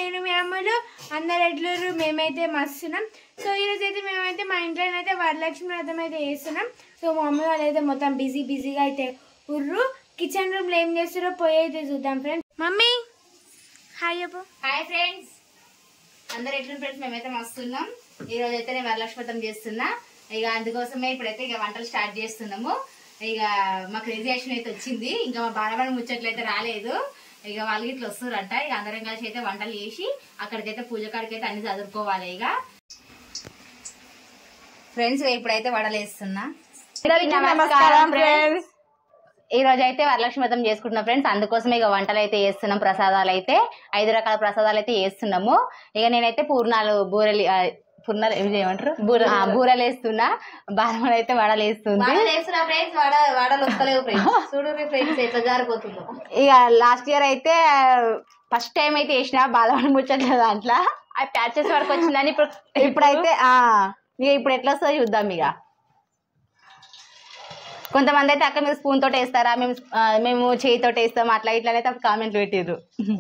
నేను మీ అమ్మలు అందరు ఎట్లరు మేమైతే మస్తున్నాం సో ఈరోజు అయితే మేమైతే మా ఇంట్లో అయితే వరలక్ష్మి వ్రతం అయితే చేస్తున్నాం సో మా మమ్మీ వాళ్ళు అయితే మొత్తం బిజీ బిజీగా అయితే ఉర్రు కిచెన్ రూమ్లో ఏం చేస్తారో పోయి అయితే చూద్దాం friends mummy hi Appu hi friends అందరు ఎట్లా ఫ్రెండ్స్ మేమైతే మస్తున్నాం ఈ రోజు అయితే నేను వరలక్ష్మి వ్రతం చేస్తున్నా ఇక అందుకోసమే ఇప్పుడైతే ఇక వంటలు స్టార్ట్ చేస్తున్నాము ఇక మాకు రిజర్వేషన్ అయితే వచ్చింది ఇంకా మా బాలవాడి ముచ్చట్లు అయితే రాలేదు ఇక వాళ్ళు ఇట్లా వస్తారంట ఇక అందరం కలిసి అయితే వంటలు చేసి అక్కడికైతే పూజ కాడికి అయితే అన్ని చదువుకోవాలి ఇక ఫ్రెండ్స్ ఇప్పుడైతే వడలు వేస్తున్నా నమస్కారం ఫ్రెండ్స్ ఈ రోజు అయితే వరలక్ష్మి వ్రతం చేసుకుంటున్నాం ఫ్రెండ్స్ అందుకోసమే ఇక వంటలు అయితే చేస్తున్నాం ప్రసాదాలు అయితే ఐదు రకాల ప్రసాదాలు అయితే చేస్తున్నాము ఇక నేనైతే పూర్ణాలు బూరెలు ఆ, పూర్ణాలు ఏమి చేయమంటారు బూర ఆ, బూరెలు వేస్తున్నా బాలమని అయితే వడలు వేస్తుంది ఎట్లా జారిపోతుందో ఇక లాస్ట్ ఇయర్ అయితే ఫస్ట్ టైం అయితే వేసిన బాలమని ముచ్చట్లేదు దాంట్లో ఆ ప్యాచెస్ వరకు వచ్చిందని ఇప్పుడు ఇప్పుడైతే ఆ, ఇక ఇప్పుడు ఎట్లా వస్తుందో చూద్దాం ఇక కొంతమంది అయితే అక్క మీరు స్పూన్ తోటి వేస్తారా మేము ఆ, మేము చేయితో వేస్తాం అట్లా ఇట్లా అయితే కామెంట్లు పెట్టారు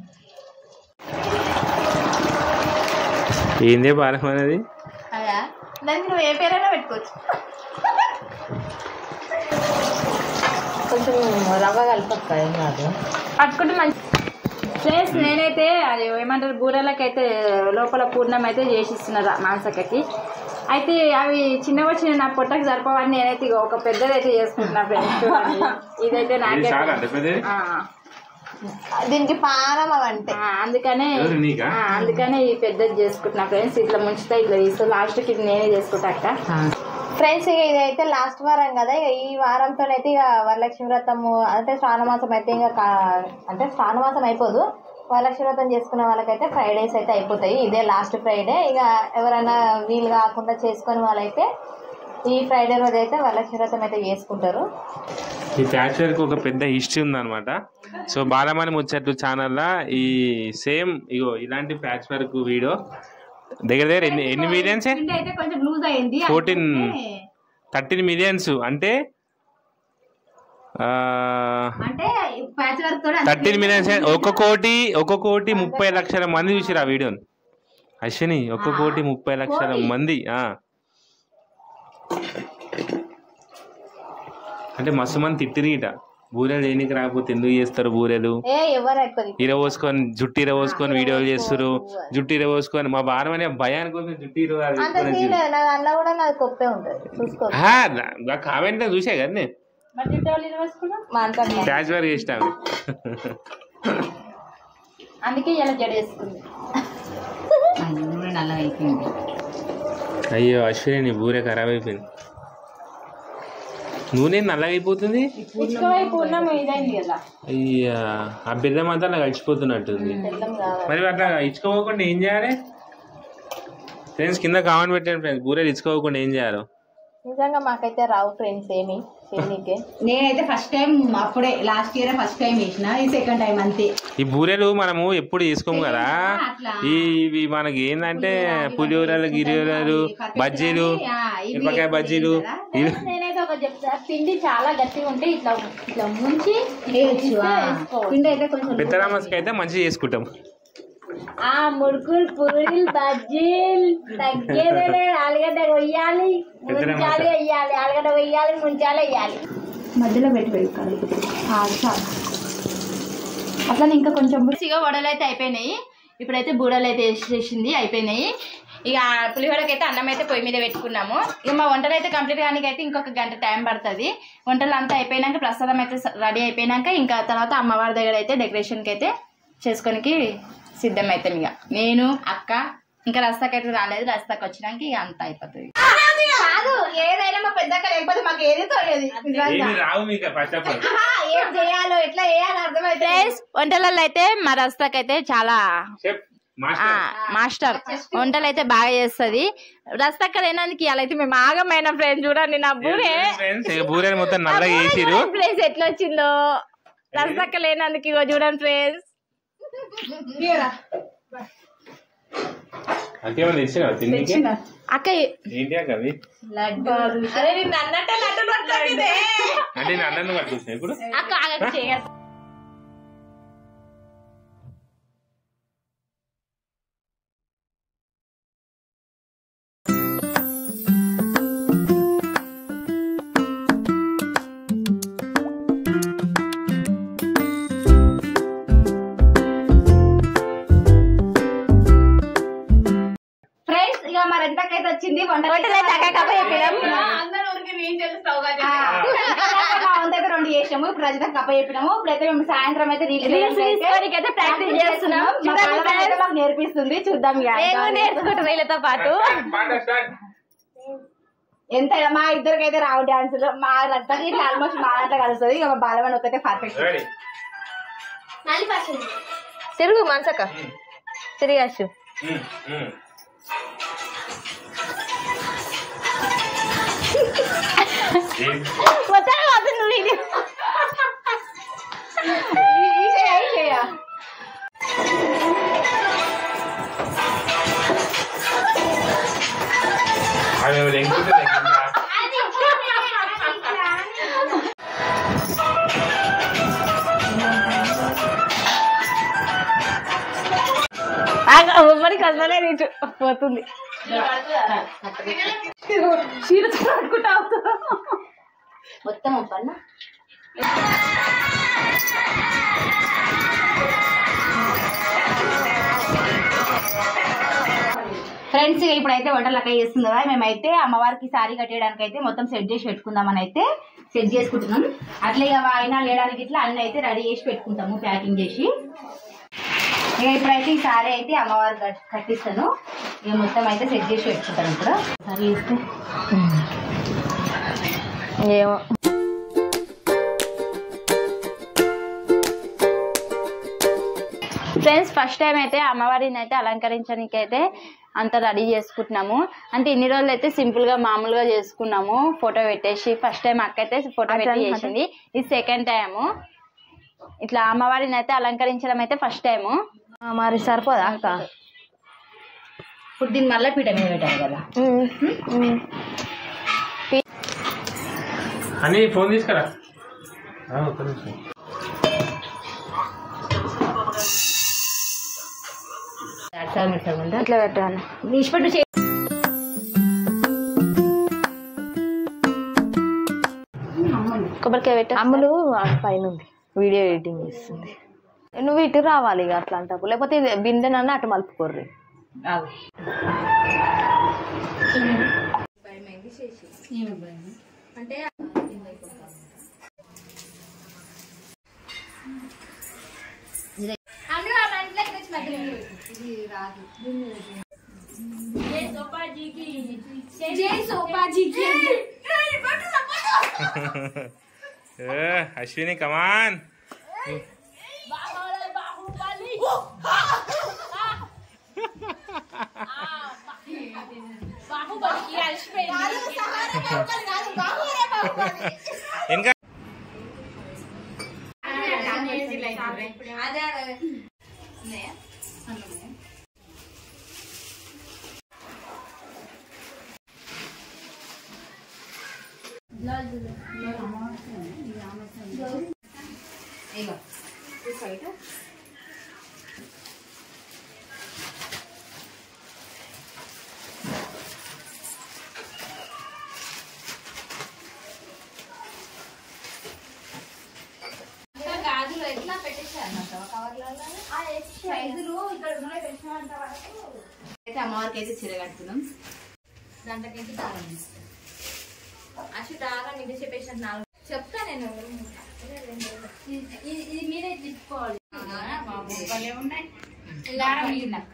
ఏందే బాలం అనేది అదా దానికి నువ్వు ఏ పేరైనా పెట్టుకోవచ్చు కొంచెం రవ్వ కలపక్క ఏం కాదు పట్టుకుంటే మంచి ప్లేస్ నేనైతే అది ఏమంటారు బూరెలకైతే లోపల పూర్ణం అయితే చేసిస్తున్నారు మాంసకకి అయితే అవి చిన్నగా చిన్న నా పొట్టకి సరిపోవని నేనైతే ఇగో ఒక పెద్దది అయితే చేసుకుంటున్నా ఫ్రెండ్స్ ఇదైతే నాకే ఆ, దీనికి పానం అవంటే ఆ, అందుకనే ఎవరు నీకా? ఆ, అందుకనే ఈ పెద్దది చేసుకుంటున్నా ఫ్రెండ్స్ ఇట్లా ముంచుతా ఇట్లా తీస్తా లాస్ట్కి ఇది నేనే చేసుకుంటా అక్క ఫ్రెండ్స్ ఇక ఇదైతే లాస్ట్ వారం కదా ఇక ఈ వారంతో అయితే ఇక వరలక్ష్మి వ్రతము అంటే శ్రావణ మాసం అయితే ఇంకా కా- అంటే శ్రావణ మాసం అయిపోదు వరలక్ష్మి వ్రతం చేసుకున్న వాళ్ళకైతే ఫ్రైడేస్ అయితే అయిపోతాయి ఇదే లాస్ట్ ఫ్రైడే ఇక ఎవరైనా వీలు కాకుండా చేసుకునే వాళ్ళైతే ఈ ఫ్రైడే రోజు అయితే వరలక్ష్మి వ్రతం అయితే చేసుకుంటారు ఈ ప్యాచ్ వర్క్ ఒక పెద్ద హిస్టరీ ఉందన్నమాట సో బాలమణి ముచ్చట్లు ఛానల్లో ఈ సేమ్ ఇగో ఇలాంటి ప్యాచ్ వర్క్ వీడియో దగ్గర దగ్గర ఎన్ని ఎన్ని మిలియన్స్ పిండి అయితే కొంచెం లూజ్ అయింది ఫోర్టీన్ థర్టీన్ మిలియన్స్ అంటే అంటే ప్యాచ్ వర్క్ కూడా థర్టీన్ మిలియన్స్ ఒక కోటి ఒక కోటి ముప్పై లక్షల మంది చూసిరు ఆ వీడియోని అశ్విని ఒక కోటి ముప్పై లక్షల మంది ఆ అంటే మస్తు మంది తిట్టిరు ఇట బూరెలు చేయనికి రాకపోతే ఎందుకు చేస్తారు బూరెలు ఏ ఎవరు ఎక్కువ ఇరవోసుకొని జుట్టు ఇరవోసుకొని వీడియోలు చేస్తారు జుట్టు ఇరవోసుకొని మా భారం అనే భయానికి కోసం జుట్టు ఇరవ అంత సీన్ నా దాంట్లో కూడా నాది కొప్పే ఉంటుంది చూసుకో కామెంట్ చూసా కదా నేను మరి జుట్టు ఎవరు ఇరవేసుకున్నాం మా అంతా ప్యాచ్ వర్క్ చేసినాము అందుకే ఇలా జడ వేసుకుంది నల్లగా అయిపోయింది అయ్యో అశ్విని నీ బూరె ఖరాబ్ అయిపోయింది నూనె నల్లగా అయిపోతుంది ఇసుకవై పూర్ణం ఇదైంది కదా అయ్యా ఆ బెల్లం అంతా అలా కలిసిపోతున్నట్టుంది మరి అట్లా ఇచ్చుకోకుండా ఏం చేయాలి ఫ్రెండ్స్ కింద కామెంట్ పెట్టండి ఫ్రెండ్స్ బూరెలు ఇచ్చుకోకుండా ఏం చేయాలి నిజంగా మాకైతే రావు ఫ్రెండ్స్ ఏమి చేయనీకే నేనైతే ఫస్ట్ టైం అప్పుడే లాస్ట్ ఇయర్ ఫస్ట్ టైం వేసిన ఈ సెకండ్ టైం అంతే ఈ బూరెలు మనము ఎప్పుడు చేసుకోము కదా ఈ ఇవి మనకి ఏంటంటే పులిహోరలు గిరిహోరలు బజ్జీలు మిరపకాయ బజ్జీలు ఇవి నేనైతే ఒక చెప్తా పిండి చాలా గట్టిగా ఉంటే ఇట్లా ఇట్లా ముంచి వేయచ్చు ఇస్తే వేసుకోవచ్చు. పిండి అయితే కొంచెం పెద్దరామస్కి అయితే మంచిగా చేసుకుంటాం ఆ ముడుకులు పూరీలు బజ్జీలు తగ్గేదే ఆలుగడ్డ కొయ్యాలి ముంచాలి వెయ్యాలి ఆలుగడ్డ వెయ్యాలి ముంచాలి వెయ్యాలి మధ్యలో పెట్టి పెట్టుకోవాలి అట్లా ఇంకా కొంచెం ఇక వడలు అయితే అయిపోయినాయి ఇప్పుడైతే బూడలు అయితే వేసేసింది అయిపోయినాయి ఇక పులిహోరకి అయితే అన్నం అయితే పొయ్యి మీద పెట్టుకున్నాము ఇక మా వంటలు అయితే కంప్లీట్ కానీ అయితే ఇంకొక గంట టైం పడుతుంది వంటలు అంతా అయిపోయినాక ప్రసాదం అయితే రెడీ అయిపోయినాక ఇంకా తర్వాత అమ్మవారి దగ్గర అయితే డెకరేషన్కి అయితే చేసుకోనికి సిద్ధం అవుతాం ఇక నేను అక్క ఇంకా రస్తాకి అయితే రాలేదు రస్తాకి వచ్చినాక ఇక అంతా అయిపోతుంది కాదు ఏదైనా మా పెద్దక్క లేకపోతే మాకు ఏది తోలేదు ఏమి రావు మీకు ఫస్ట్ ఆఫ్ ఆల్ ఏం చేయాలో ఎట్లా చేయాలో అర్థమైతే వంటలలో అయితే మా రస్తాకి అయితే చాలా చెప్ ఆ, మాస్టర్ మాస్టర్ వంటలు అయితే బాగా చేస్తుంది రస్తక్క లేనందుకు ఇవాళ అయితే మేము ఆగమైన ఫ్రెండ్ చూడండి నా బూరే ఫ్రెండ్స్ ఇక బూరెలు మొత్తం నల్లగా వేసిరు ప్లేస్ ఎట్లా వచ్చిందో రస్తక్క లేనందుకు ఇగో చూడండి ఫ్రెండ్స్ అంతేమన్నా ఇచ్చినా తిండికి అక్క ఏంటి అక్క అవి అరే నిన్ను అన్నట్టే లడ్డు పట్టుకుంది. అంటే నేను అన్నం పట్టుకొచ్చిన ఇప్పుడు అక్క ఆగక చేయదు వంటలు వంటలు అయితే అక్కకప్ప చెప్పినాం మా వంట అయితే రెండు చేసాము ఇప్పుడు రజిత కప్ప చెప్పినాము ఇప్పుడైతే మేము సాయంత్రం అయితే రీల్స్ రీల్స్ తీసుకోవడానికి అయితే ప్రాక్టీస్ చేస్తున్నాం మా చూడండి పాప అయితే friends. మాకు నేర్పిస్తుంది చూద్దాం ఇక. మేము నేర్చుకుంటున్నాం వీళ్ళతో పాటు ఎంత మా ఇద్దరికి అయితే రావు డాన్సులు మా రక్తకి ఇట్లా ఆల్మోస్ట్ మా దాంట్లో కలుస్తుంది ఇక మా బాలమని ఒకతే పర్ఫెక్ట్ రెడీ తిరుగు మనసక్క తిరిగాచ్చు మొత్తం వద్దు నువ్వు ఇది అవి ఎంకుతుంది మరి కసలే నీచు పోతుంది చీరతో పట్టుకుంటా మొత్తం పన్న ఫ్రెండ్స్ ఇప్పుడైతే వంటలు అక్క చేస్తుంది కదా మేమైతే అమ్మవారికి సారీ కట్టేయడానికి అయితే మొత్తం సెట్ చేసి పెట్టుకుందామని అయితే సెట్ చేసుకుంటున్నాం అట్లా ఇక వాయినాలు వేయడానికి ఇట్లా అన్ని అయితే రెడీ చేసి పెట్టుకుంటాము ప్యాకింగ్ చేసి ఇక ఇప్పుడైతే ఈ సారీ అయితే అమ్మవారు కట్- కట్టిస్తాను ఇక మొత్తం అయితే సెట్ చేసి పెట్టుకుంటాను ఇప్పుడు సారీ వేస్తే ఏమో ఫ్రెండ్స్ ఫస్ట్ టైం అయితే అమ్మవారిని అయితే అలంకరించడానికి అయితే అంత రెడీ చేసుకుంటున్నాము అంటే ఇన్ని రోజులు అయితే సింపుల్ గా మామూలుగా చేసుకున్నాము ఫోటో పెట్టేసి ఫస్ట్ టైం అక్క అయితే ఫోటో పెట్టి చేసింది ఇది సెకండ్ టైము ఇట్లా అమ్మవారిని అయితే అలంకరించడం అయితే ఫస్ట్ టైము ఆ, మరి సరిపోదా అక్క ఇప్పుడు దీన్ని మళ్ళీ పీట మీద పెట్టాలి కదా అని ఫోన్ తీసుకురా ఆ, ఒక్క నిమిషం ఇట్లా పెట్టాను నిష్పట్టు చే కొబ్బరికాయ పెట్టా అమ్ములు ఆ పైన ఉంది వీడియో ఎడిటింగ్ చేస్తుంది నువ్వు ఇటు రావాలి ఇక అట్లా అంటప్పుడు లేకపోతే ఇది బిందెనన్నా అటు మలుపుకోర్రి ఆగు. అశ్విని కమాన్ ఇంకా అయితే అమ్మవారికి అయితే చీర కట్టుకుందాం దాంట్లోకి దారం అసలు దారం ఇది చెప్పేసి నాలుగు చెప్తా నేను ఇది మీరే తీసుకోవాలి బాబు భలే ఉన్నాయి దారం మిగిలినక్క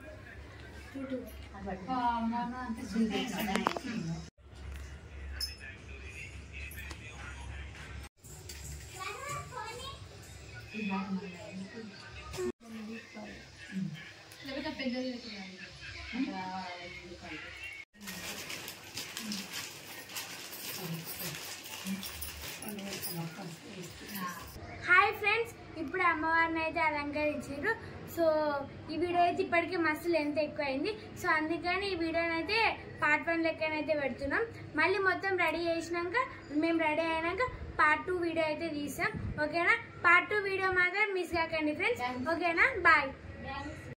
హాయ్ ఫ్రెండ్స్ ఇప్పుడు అమ్మవారిని అయితే అలంకరించారు సో ఈ వీడియో అయితే ఇప్పటికే మస్తు లెంత్ ఎక్కువ అయింది సో అందుకని ఈ వీడియోని అయితే పార్ట్ వన్ లెక్కనైతే పెడుతున్నాం మళ్ళీ మొత్తం రెడీ చేసినాక మేము రెడీ అయినాక పార్ట్ టూ వీడియో అయితే తీసాం ఓకేనా పార్ట్ టూ వీడియో మాత్రం మిస్ కాకండి ఫ్రెండ్స్ ఓకేనా బాయ్